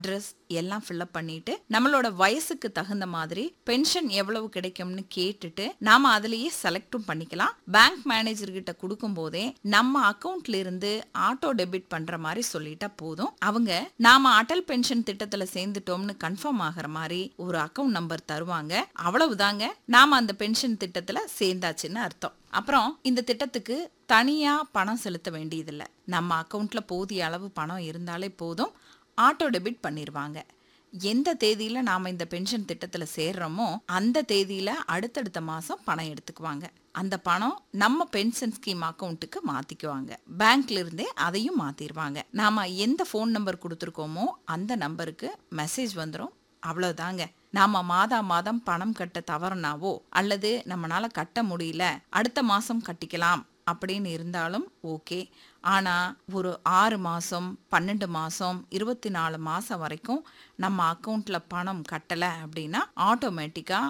address எல்லாம் fill up பண்ணிட்டு நம்மளோட வயசுக்கு தகுந்த மாதிரி பென்ஷன் எவ்வளவு கிடைக்கும்னு கேட்டுட்டு நாம அதுலயே செலக்டும் பண்ணிக்கலாம் பேங்க் மேனேஜர் கிட்ட கொடுக்கும் போதே நம்ம அக்கவுண்ட்ல இருந்து ஆட்டோ டெபிட் பண்ற மாதிரி சொல்லிட்டா போதும் அவங்க நாம அடல் பென்ஷன் திட்டத்துல சேர்ந்துட்டோம்னு கன்ஃபார்ம் ஆகிற மாதிரி ஒரு அக்கவுண்ட் நம்பர் தருவாங்க அவ்வளவுதாங்க நாம அந்த பென்ஷன் திட்டத்துல சேர்ந்தாச்சுன்னு அர்த்தம் அப்புறம் இந்த திட்டத்துக்கு தனியா பணம் செலுத்த வேண்டியதில்லை நம்ம அக்கவுண்ட்ல போதிய அளவு பணம் இருந்தாலே போதும் ஆட்டோ டெபிட் பண்ணிடுவாங்க எந்த தேதியில நாம இந்த பென்ஷன் திட்டத்துல சேர்றோமோ அந்த தேதியில அடுத்தடுத்த மாசம் பணம் எடுத்துக்குவாங்க அந்த பணம் நம்ம பென்ஷன் ஸ்கீம் அக்கவுண்ட்டுக்கு மாத்திக்குவாங்க பேங்க்ல இருந்தே அதையும் மாத்திடுவாங்க நாம எந்த ஃபோன் நம்பர் கொடுத்துருக்கோமோ அந்த நம்பருக்கு மெசேஜ் வந்துடும் அவ்வளவுதாங்க நாம மாதா மாதம் பணம் கட்ட தவறுனாவோ அல்லது நம்மளால கட்ட முடியல அடுத்த மாசம் கட்டிக்கலாம் அப்படின்னு இருந்தாலும் ஓகே ஆனா ஒரு ஆறு மாசம் பன்னெண்டு மாசம் இருபத்தி நாலு மாசம் வரைக்கும் நம்ம அக்கவுண்ட்ல பணம் கட்டல அப்படின்னா ஆட்டோமேட்டிக்கா